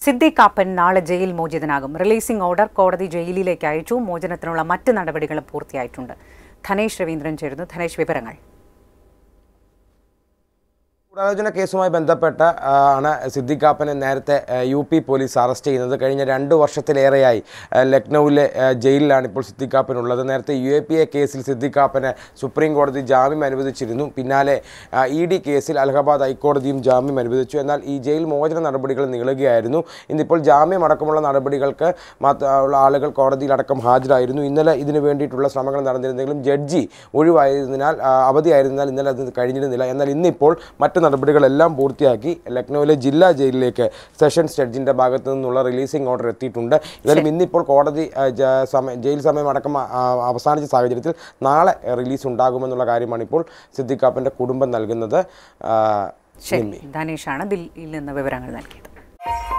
സിദ്ദിഖ് കാപ്പൻ നാളെ jail മോചിതനാകും releasing order കോടതി ജയിലിലേക്ക് അയച്ചു മോചനത്തിനുള്ള മറ്റ് നടപടികളും പൂർത്തിയായിട്ടുണ്ട് ധനേഷ് രവീന്ദ്രൻ ചേരുന്നു ധനേഷ് വിവരങ്ങൾ ഗൂഢാലോചന കേസുമായി ബന്ധപ്പെട്ട ആ, ആണ് സിദ്ദിഖ് കാപ്പനെ നേരത്തെ ആ, യു പി പോലീസ് അറസ്റ്റ് ചെയ്യുന്നത് കഴിഞ്ഞ രണ്ട് വർഷത്തിലേറെയായി ആ, ലക്നൌവിലെ ആ, ജയിലിലാണ് ഇപ്പോൾ സിദ്ദിഖ് കാപ്പൻ ഉള്ളത് നേരത്തെ യു എ പി എ കേസിൽ സിദ്ദിഖ് കാപ്പന് സുപ്രീം കോടതി ജാമ്യം അനുവദിച്ചിരുന്നു പിന്നാലെ ഇ ഡി കേസിൽ അലഹബാദ് ഹൈക്കോടതിയും ജാമ്യം അനുവദിച്ചു എന്നാൽ ഈ ജയിൽ മോചന നടപടികൾ നീളുകയായിരുന്നു ഇന്നിപ്പോൾ ജാമ്യം അടക്കമുള്ള നടപടികൾക്ക് മാത്ര- ഉള്ള ആളുകൾ കോടതിയിലടക്കം ഹാജരായിരുന്നു ഇന്നലെ ഇതിനു വേണ്ടിയിട്ടുള്ള ശ്രമങ്ങൾ നടന്നിരുന്നെങ്കിലും ജഡ്ജി ഒഴിവായതിനാൽ ആ, അവധിയായിരുന്നതിനാൽ ഇന്നലെ അത് കഴിഞ്ഞിരുന്നില്ല എന്നാൽ ഇന്നിപ്പോൾ മറ്റ് നടപടികളെല്ലാം പൂർത്തിയാക്കി ലക്നൌവിലെ ജില്ലാ ജയിലിലേക്ക് സെഷൻസ് ജഡ്ജിന്റെ ഭാഗത്തു നിന്നുള്ള റിലീസിംഗ് ഓർഡർ എത്തിയിട്ടുണ്ട് എന്തായാലും ഇന്നിപ്പോൾ കോടതി ആ, ജ- സമയം ജയിൽ സമയം അടക്കം ആ, അവസാനിച്ച സാഹചര്യത്തിൽ നാളെ റിലീസ് ഉണ്ടാകുമെന്നുള്ള കാര്യമാണ് ഇപ്പോൾ സിദ്ദിഖ് കാപ്പന്റെ കുടുംബം നൽകുന്നത് ആ, ശരി നിമ്മി. ധനേഷാണ് ദില്ലിയിൽ നിന്ന് വിവരങ്ങൾ നൽകിയത്